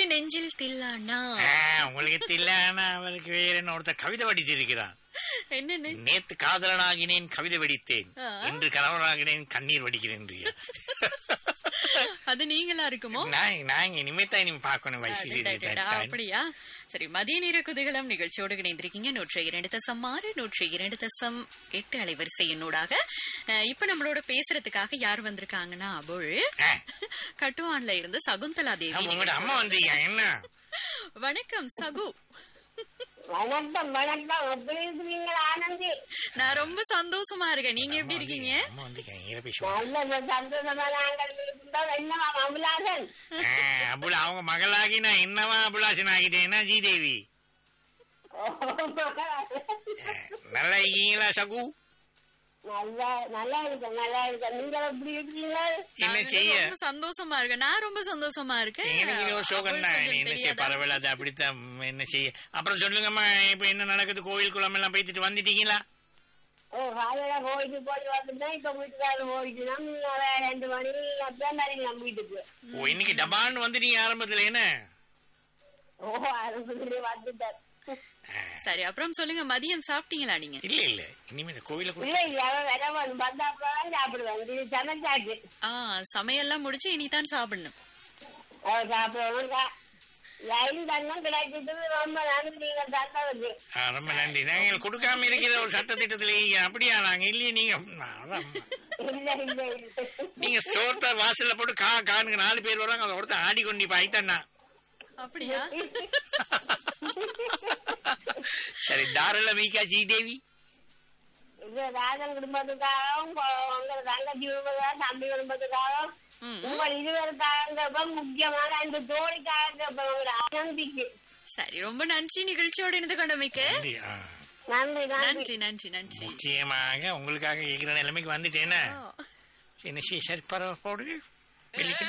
எனக்கு நெஞ்சில் தில்லானா ஆ, உங்களுக்கு தில்லானா அவருக்கு வேற என்ன ஒருத்தர் கவிதை வடித்திருக்கிறான் என்னன்னு நேத்து காதலனாகினேன் கவிதை வடித்தேன் ஆ. இன்று கணவனாகினேன் கண்ணீர் வடிக்கிறேன் அது நீங்களா இருக்குமோ நான் நான் இனிமேத்தான் இனிமே பார்க்கணும் வயசு அடடடடா, அப்படியா சரி மதிய நேர குதூகலம் நிகழ்ச்சியோடு இணைந்திருக்கீங்க நூற்றி இரண்டு தசம் ஆறு நூற்றி இரண்டு தசம் எட்டு அலைவரிசையினூடாக அஹ், இப்ப நம்மளோட பேசுறதுக்காக யார் வந்திருக்காங்கன்னா அபுள் கட்டுவான்ல இருந்து சகுந்தலா தேவி உங்களோட அம்மா வந்தீங்க என்ன வணக்கம் சகு வணக்கம் வணக்கம் எப்படி இருக்கிறீங்க ஆனந்தி நான் ரொம்ப சந்தோஷமா இருக்கேன் நீங்க எப்படி இருக்கீங்க அம்மா வந்தீங்க ஈர பேசுவாங்க நல்ல சந்தோஷமான ஆண்கள் இருந்தால் என்னவா அமலாசன் அபுல அவங்க மகளாகி நான் என்னவா அபுலாசன் ஆகிட்டேன்னா ஜீதேவி நல்லா இருக்கீங்களா சகு நல்லா நல்லா இருக்கேன் நல்லா இருக்கேன் நீங்க எப்படி இருக்கீங்க என்ன நான் செய்ய ரொம்ப சந்தோஷமா இருக்கேன் நான் ரொம்ப சந்தோஷமா இருக்கேன் எனக்கு இது ஒரு சோகம் அபுள் தான் கொஞ்சம் என்ன செய்ய தெரியாதா? பரவாயில்ல அது அப்படித்தான் என்ன செய்ய அப்புறம் சொல்லுங்கம்மா இப்ப என்ன நடக்குது கோயில் குளம் எல்லாம் போய்த்துட்டு வந்துட்டீங்களா ஓ காலையில போயிட்டு போயிட்டு வந்துட்டேன் இப்ப வீட்டுக்காரர் போயிட்டுனா நீங்க ரெண்டு மணி அப்பதான் வரீங்க நம்ம வீட்டுக்கு ஓ இன்னைக்கு டபான்னு வந்துட்டீங்க ஆரம்பத்துல என்ன ஓ அதுக்குள்ளே வந்துட்டார் சரி அப்புறம் சொல்லுங்க மதியம் சாப்பிட்டீங்களா நீங்க இல்ல இல்ல இனிமே இந்த கோயில கூட இல்ல இல்ல அவன் வரவன் வந்தா அப்புறம் சாப்பிடுவேன் இது சமைச்சாச்சு ஆ சமையல்லாம் முடிச்சு இனிதான் சாப்பிடணும் அவன் சாப்பிடுவோம் லைன் தங்கம் கிடைச்சிட்டு ரொம்ப நன்றி நீங்க தந்ததுக்கு ஆ, ரொம்ப நன்றி நாங்க கொடுக்காம இருக்கிற ஒரு சட்ட திட்டத்துல இருக்கீங்க. அப்படியா நாங்க இல்லையே நீங்க அதான். இல்ல இல்ல இல்ல நீங்க சோத்த வாசல்ல போட்டு கா கானுங்க நாலு பேர் வராங்க அதை ஒருத்தன் ஆடிக்கொண்டு இப்ப ஆயிட்டான்னா அப்படியா சரி தாராள மீக்கா ஜீதேவி இது ராஜன் குடும்பத்துக்காகவும் கொ- உங்க தங்கச்சி குடும்பத்துக்காக தம்பி குடும்பத்துக்காகவும் ம். உங்கள் இருவருக்காக முக்கியமான இந்த தோழிக்காக உங்களோட ஆனந்திக்கு சரி ரொம்ப நன்றி நிகழ்ச்சியோட இணைந்து கொண்டமைக்கு நன்றி, ஆ. நன்றி நன்றி நன்றி நன்றி நன்றி முக்கியமாக உங்களுக்காக கேட்கிற நிலைமைக்கு வந்துட்டேன்னா ஆ. என்ன செய்ய சரி பரவ போடுங்க வெளிக்கிட்டு